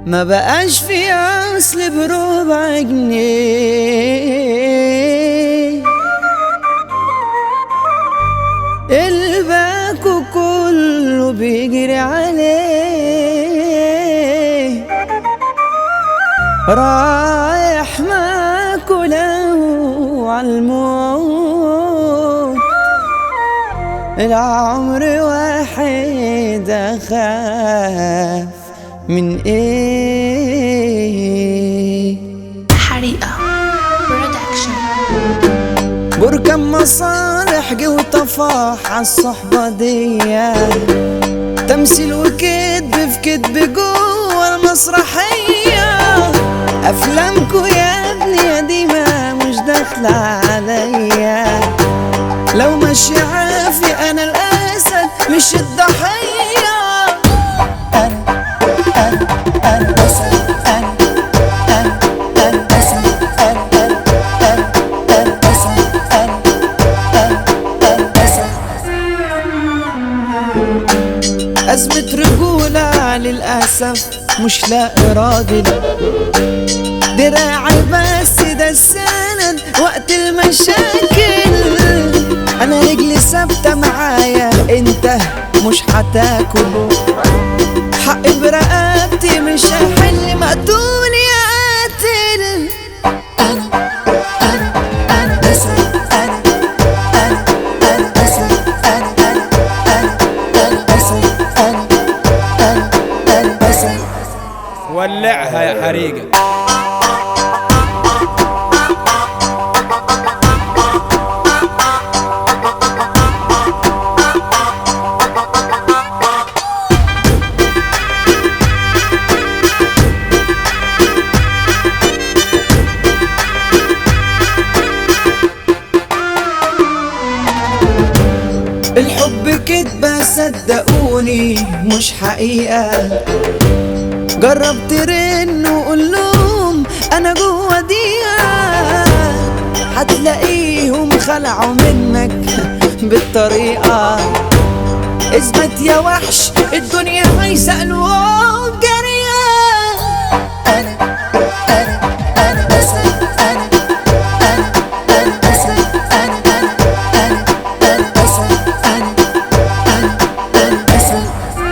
ما بقاش في اصل بربع جنيه الباكو كله بيجري عليه رايح ماكله عالموت العمر واحد اخاف من ايه حريقة برودكشن بركان مصالح جه وطفاح عالصحبة دي تمثيل وكدب في كدب جوه المسرحية أفلامكو يا ابني قديمة مش داخلة عليا لو ماشي عافي أنا الأسد مش الضحية أنا أنا أنا أسد أنا أنا أنا أسد أنا أنا أنا أنا أسد أنا أنا أنا أسد أزمة رجولة للأسف مش لاقي راجل دراعي بس ده السند وقت المشاكل أنا رجلي ثابتة معايا أنت مش هتاكل حق برقبتي مش هحل مقتول يا قاتل أنا أنا أنا أسد أنا أنا أنا أسد أنا أنا أنا أنا أسد أنا أنا أنا أسد ولعها يا حريقة الحب كدبة صدقوني مش حقيقة جرب ترن وقول لهم انا جوا دقيقة هتلاقيهم خلعوا منك بالطريقة اثبت يا وحش الدنيا عايزة قلوب جريئة انا انا انا اسد انا انا انا اسد انا انا انا انا اسد انا انا انا اسد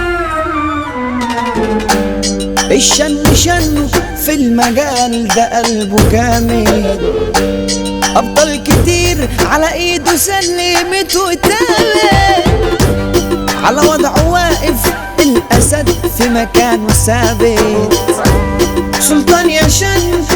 الشن شن في المجال ده قلبه جامد أبطال كتير على ايده سلمت واتقلت على وضعه واقف الأسد في مكانه ثابت سلطان يا شن